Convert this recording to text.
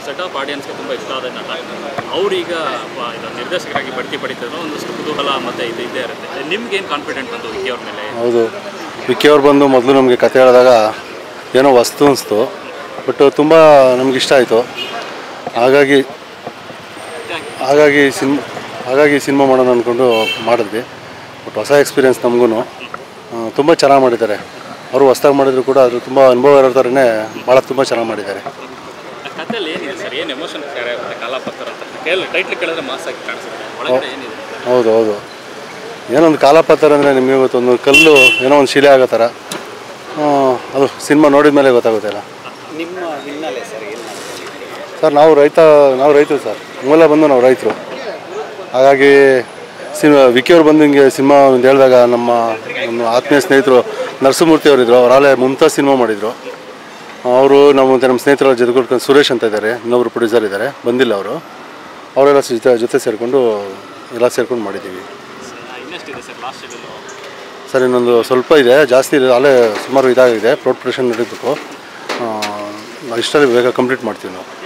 set of ಆಡಿಯನ್ಸ್ಗೆ ತುಂಬ ಇಷ್ಟ ಆದ ನಟ ಅವ್ರೀಗ ಪ- ಇದು ನಿರ್ದೇಶಕರಾಗಿ ಬಡ್ತಿ ಪಡಿತಿದ್ರು ಒಂದಷ್ಟು ಕುತೂಹಲ ಮತ್ತು ಇದು ಇದ್ದೇ ಇರುತ್ತೆ ನಿಮ್ಗೇನು ಕಾನ್ಫಿಡೆಂಟ್ ಬಂತು ವಿಕ್ಕಿ ಅವ್ರ ಮೇಲೆ ಹೌದು ವಿಕ್ಕಿ ಅವ್ರು ಬಂದು ಮೊದಲು ನಮಗೆ ಕತೆ ಹೇಳಿದಾಗ ಏನೋ ವಸ್ತು ಅನಿಸ್ತು ಬಟ್ ತುಂಬ ನಮ್ಗೆ ಇಷ್ಟ ಆಯಿತು ಹಾಗಾಗಿ ಹಾಗಾಗಿ ಸಿನಿಮಾ ಹಾಗಾಗಿ ಸಿನಿಮಾ ಮಾಡೋಣ ಅಂದ್ಕೊಂಡು ಮಾಡಿದ್ವಿ ಬಟ್ ಹೊಸ ಎಕ್ಸ್ಪೀರಿಯೆನ್ಸ್ ನಮಗೂ ತುಂಬ ಚೆನ್ನಾಗಿ ಮಾಡಿದ್ದಾರೆ ಅವರು ಹೊಸ್ದಾಗಿ ಮಾಡಿದ್ರು ಕೂಡ ಅದು ತುಂಬ ಅನುಭವ ಇರೋ ಥರನೇ ಭಾಳ ತುಂಬ ಚೆನ್ನಾಗಿ ಮಾಡಿದ್ದಾರೆ ಕಥೆಯಲ್ಲಿ ಏನಿದೆ ಸರ್ ಏನು ಎಮೋಷನ್ ಕ್ಯಾರೆ ಆಗುತ್ತೆ ಕಾಲಾಪತ್ರ ಅಂತ ಕೇಳಿ ಟೈಟ್ಲ್ ಕೇಳಿದ್ರೆ ಮಾಸ್ ಆಗಿ ಕಾಣಿಸುತ್ತೆ ಒಳಗಡೆ ಏನಿದೆ ಹೌದು ಹೌದು ಏನೊಂದು ಕಾಲಪತ್ರ ಅಂದರೆ ನಿಮಗೆ ಇವತ್ತು ಒಂದು ಕಲ್ಲು ಏನೋ ಒಂದು ಶಿಲೆ ಆಗೋ ಥರ ಆ, ಅದು ಸಿನಿಮಾ ನೋಡಿದ ಮೇಲೆ ಗೊತ್ತಾಗುತ್ತೆ ಅಲ್ಲ ನಿಮ್ಮ ಹಿನ್ನೆಲೆ ಸರ್ ಏನು ಸರ್ ನಾವು ರೈತ ನಾವು ರೈತರು ಸರ್ ಮೂಲ ಬಂದು ನಾವು ರೈತರು ಹಾಗಾಗಿ ಸಿನಿಮಾ ವಿಕಿ ಅವ್ರು ಬಂದು ಹಿಂಗೆ ಸಿನಿಮಾ ಒಂದು ಹೇಳಿದಾಗ ನಮ್ಮ ನಮ್ಮ ಆತ್ಮೀಯ ಸ್ನೇಹಿತರು ನರಸಿಂಹಮೂರ್ತಿ ಅವರಿದ್ದರು ಅವರಾಲೆ ಮುಂತಾಜ್ ಸಿನಿಮಾ ಮಾಡಿದರು ಅವರು ನಾವು ಮತ್ತು ನಮ್ಮ ಸ್ನೇಹಿತರ ಜೊತೆಗೂಡ್ಕೊಂಡು ಸುರೇಶ್ ಅಂತ ಇದ್ದಾರೆ ಇನ್ನೊಬ್ರು ಪ್ರೊಡ್ಯೂಸರ್ ಇದ್ದಾರೆ ಬಂದಿಲ್ಲ ಅವರು ಅವರೆಲ್ಲ ಜೊತೆ ಜೊತೆ ಸೇರಿಕೊಂಡು ಎಲ್ಲ ಸೇರ್ಕೊಂಡು ಮಾಡಿದ್ದೀವಿ ಇನ್ನೆಷ್ಟಿದೆ ಸರ್ ಲಾಸ್ಟ್ ಶೆಡ್ಯೂಲು ಸರ್ ಇನ್ನೊಂದು ಸ್ವಲ್ಪ ಇದೆ ಜಾಸ್ತಿ ಇದೆ ಅಲ್ಲೇ ಸುಮಾರು ಇದಾಗಿದೆ ಪ್ರೊಡ್ ಪ್ರೊಡಕ್ಷನ್ ನಡೀಬೇಕು ಇಷ್ಟಲ್ಲಿ ಬೇಗ ಕಂಪ್ಲೀಟ್ ಮಾಡ್ತೀವಿ ನಾವು